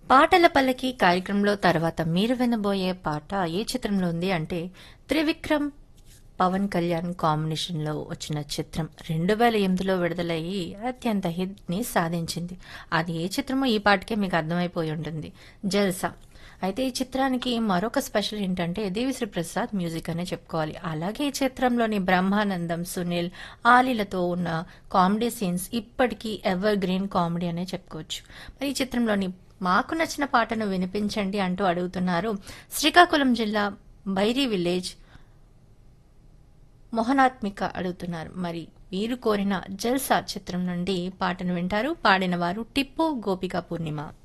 పాటల పల్లకి కార్యక్రమంలో తర్వాత మీరు వినబోయే పాట ఏ చిత్రంలో ఉంది అంటే త్రివిక్రమ్ పవన్ కళ్యాణ్ కాంబినేషన్ లో వచ్చిన చిత్రం రెండు వేల ఎనిమిదిలో విడుదలయ్యి అత్యంత హిట్ ని సాధించింది అది ఏ చిత్రమో ఈ పాటకే మీకు అర్థమైపోయి ఉంటుంది జల్సా అయితే ఈ చిత్రానికి మరొక స్పెషల్ ఏంటంటే దేవిశ్రీ ప్రసాద్ మ్యూజిక్ అనే చెప్పుకోవాలి అలాగే ఈ చిత్రంలోని బ్రహ్మానందం సునీల్ ఆలీలతో ఉన్న కామెడీ సీన్స్ ఇప్పటికీ ఎవర్ గ్రీన్ కామెడీ అనే చెప్పుకోవచ్చు మరి ఈ చిత్రంలోని మాకు నచ్చిన పాటను వినిపించండి అంటూ అడుగుతున్నారు శ్రీకాకుళం జిల్లా బైరీ విలేజ్ మొహనాత్మిక అడుగుతున్నారు మరి వీరు కోరిన జల్సా చిత్రం నుండి పాటను వింటారు పాడిన వారు టిప్పు గోపిక పూర్ణిమ